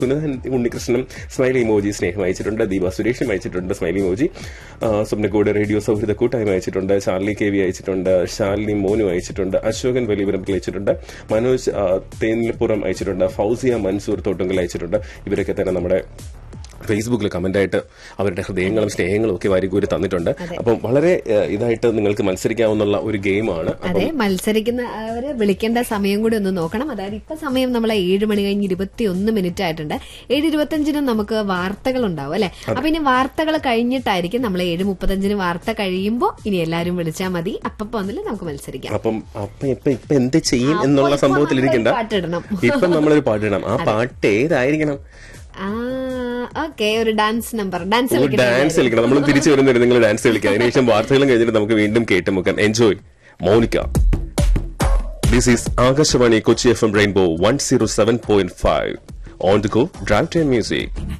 Sunandan ഉണ്ണികൃഷ്ണനും smiley emoji സ്നേഹം അയച്ചിട്ടുണ്ട് ദീപ സുരേഷും അയച്ചിട്ടുണ്ട് സ്മൈലി ഇമോജി ആ, സ്വപ്നക്കൂട് റേഡിയോ സൗഹൃദ കൂട്ടായ്മ അയച്ചിട്ടുണ്ട് ചാർലി കെ വി അയച്ചിട്ടുണ്ട് ഷാലിനി മോനു അയച്ചിട്ടുണ്ട് അശോകൻ വലിയപുരത്തിൽ അയച്ചിട്ടുണ്ട് മനോജ് ആ, തേനിലപ്പുറം അയച്ചിട്ടുണ്ട് ഫൗസിയ മൻസൂർ തോട്ടുങ്കൽ അയച്ചിട്ടുണ്ട് ഇവരൊക്കെ തന്നെ നമ്മുടെ ഫേസ്ബുക്കിൽ കമന്റായിട്ട് അവരുടെ ഹൃദയങ്ങളും സ്നേഹങ്ങളും ഒക്കെ വാരിക്കൂരി തന്നിട്ടുണ്ട് അപ്പം വളരെ ആ, ഇതായിട്ട് നിങ്ങൾക്ക് മത്സരിക്കാവുന്ന ഒരു ഗെയിമാണ് അതെ മത്സരിക്കുന്ന അവര് വിളിക്കേണ്ട സമയം കൂടി ഒന്ന് നോക്കണം അതായത് ഇപ്പൊ സമയം നമ്മളെ ഏഴ് മണി കഴിഞ്ഞ് ഇരുപത്തി ഒന്ന് മിനിറ്റ് ആയിട്ടുണ്ട് ഏഴ് ഇരുപത്തഞ്ചിനും നമുക്ക് വാർത്തകൾ ഉണ്ടാവും അല്ലെ അപ്പൊ ഇനി വാർത്തകൾ കഴിഞ്ഞിട്ടായിരിക്കും നമ്മൾ ഏഴ് മുപ്പത്തഞ്ചിന് വാർത്ത കഴിയുമ്പോൾ ഇനി എല്ലാരും വിളിച്ചാൽ മതി അപ്പൊ വന്നില്ല നമുക്ക് മത്സരിക്കാം അപ്പം അപ്പൊ ഇപ്പൊ ഇപ്പൊ എന്ത് ചെയ്യും അപ്പൊ എന്നുള്ള ഇപ്പൊ സംഭവത്തിൽ ഇരിക്കണ്ട നമ്മളൊരു പാട്ടിടണം. ഇപ്പൊ നമ്മളൊരു പാട്ടിടണം ആ പാട്ട് ഏതായിരിക്കണം ആ ഓക്കെ ഒരു ഡാൻസ് നമ്പർ ഡാൻസ് ഒരു ഡാൻസ് കളിക്കണം നമ്മൾ തിരിച്ചു വരുന്നവരെ നിങ്ങൾ ഡാൻസ് കളിക്കുക അതിനുശേഷം വാർത്തകളും കഴിഞ്ഞിട്ട് നമുക്ക് വീണ്ടും കേട്ടുമുക്കാം എൻജോയ് മോനിക്ക this is Akashvani Kochi F M rainbow one zero seven point five on the go drive time music